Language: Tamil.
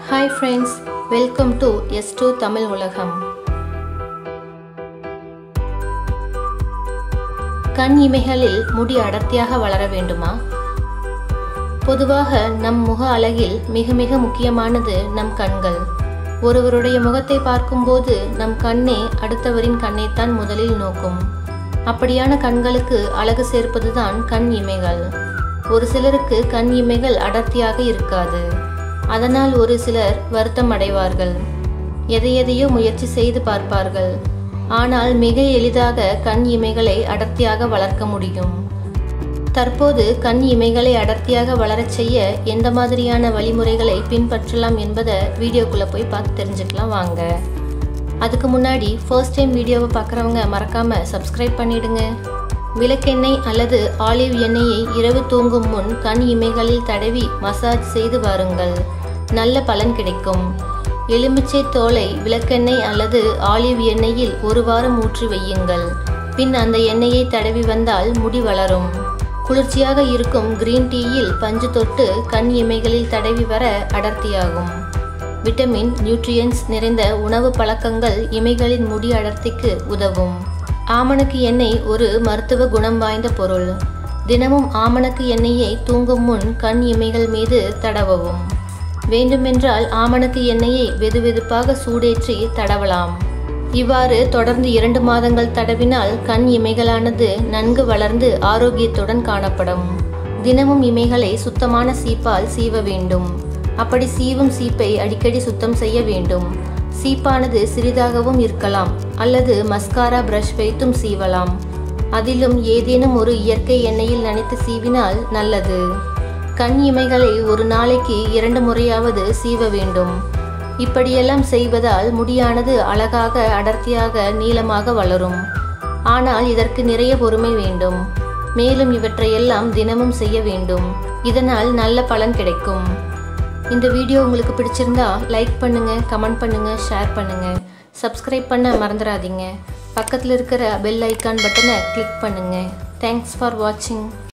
hi friends welcome to S two Tamil உலகம் கண் இமைகளில் முடி அடர்த்தியாக வளர வேண்டுமா பொதுவாக நம் முக அழகில் மிக மிக முக்கியமானது நம் கண்கள் ஒருவருடைய முகத்தை பார்க்கும்போது நம் கண்ணே அடுத்தவரின் கண்ணைத்தான் முதலில் நோக்கும் அப்படியான கண்களுக்கு அழகு சேர்ப்பதுதான் கண் இமைகள் ஒரு சிலருக்கு கண் இமைகள் அடர்த்தியாக இருக்காது அதனால் ஒரு சிலர் வருத்தம் அடைவார்கள் எதை எதையோ முயற்சி செய்து பார்ப்பார்கள் ஆனால் மிக எளிதாக கண் இமைகளை அடர்த்தியாக வளர்க்க முடியும் தற்போது கண் இமைகளை அடர்த்தியாக வளரச் செய்ய எந்த மாதிரியான வழிமுறைகளை பின்பற்றலாம் என்பதை வீடியோக்குள்ளே போய் பார்த்து தெரிஞ்சுக்கலாம் வாங்க அதுக்கு முன்னாடி ஃபர்ஸ்ட் டைம் வீடியோவை பார்க்குறவங்க மறக்காமல் சப்ஸ்கிரைப் பண்ணிடுங்க விளக்கெண்ணெய் அல்லது ஆலிவ் எண்ணெயை இரவு தூங்கும் முன் கண் இமைகளில் தடவி மசாஜ் செய்து வாருங்கள் நல்ல பலன் கிடைக்கும் எலுமிச்சை தோலை விளக்கெண்ணெய் அல்லது ஆலிவ் எண்ணெயில் ஒரு வாரம் ஊற்றி வையுங்கள் பின் அந்த எண்ணெயை தடவி வந்தால் முடி வளரும் குளிர்ச்சியாக இருக்கும் கிரீன் டீயில் பஞ்சு தொட்டு கண் இமைகளில் தடவி வர அடர்த்தியாகும் விட்டமின் நியூட்ரியன்ஸ் நிறைந்த உணவு பழக்கங்கள் இமைகளின் முடி அடர்த்திக்கு உதவும் ஆமணக்கு எண்ணெய் ஒரு மருத்துவ குணம் வாய்ந்த பொருள் தினமும் ஆமணக்கு எண்ணெயை தூங்கும் முன் கண் இமைகள் மீது தடவவும் வேண்டுமென்றால் ஆமணக்கு எண்ணெயை வெதுவெதுப்பாக சூடேற்றி தடவலாம் இவ்வாறு தொடர்ந்து இரண்டு மாதங்கள் தடவினால் கண் இமைகளானது நன்கு வளர்ந்து ஆரோக்கியத்துடன் காணப்படும் தினமும் இமைகளை சுத்தமான சீப்பால் சீவ வேண்டும் அப்படி சீவும் சீப்பை அடிக்கடி சுத்தம் செய்ய வேண்டும் சீப்பானது சிறிதாகவும் இருக்கலாம் அல்லது மஸ்காரா பிரஷ் வைத்தும் சீவலாம் அதிலும் ஏதேனும் ஒரு இயற்கை எண்ணெயில் நனைத்து சீவினால் நல்லது கண் இமைகளை ஒரு நாளைக்கு இரண்டு முறையாவது சீவ வேண்டும் இப்படியெல்லாம் செய்வதால் முடியானது அழகாக அடர்த்தியாக நீளமாக வளரும் ஆனால் இதற்கு நிறைய பொறுமை வேண்டும் மேலும் இவற்றையெல்லாம் தினமும் செய்ய வேண்டும் இதனால் நல்ல பலன் கிடைக்கும் இந்த வீடியோ உங்களுக்கு பிடிச்சிருந்தா லைக் பண்ணுங்க கமெண்ட் பண்ணுங்க ஷேர் பண்ணுங்க சப்ஸ்கிரைப் பண்ண மறந்துடாதீங்க பக்கத்தில் இருக்கிற பெல் ஐக்கான் பட்டனை கிளிக் பண்ணுங்க தேங்க்ஸ் ஃபார் வாட்சிங்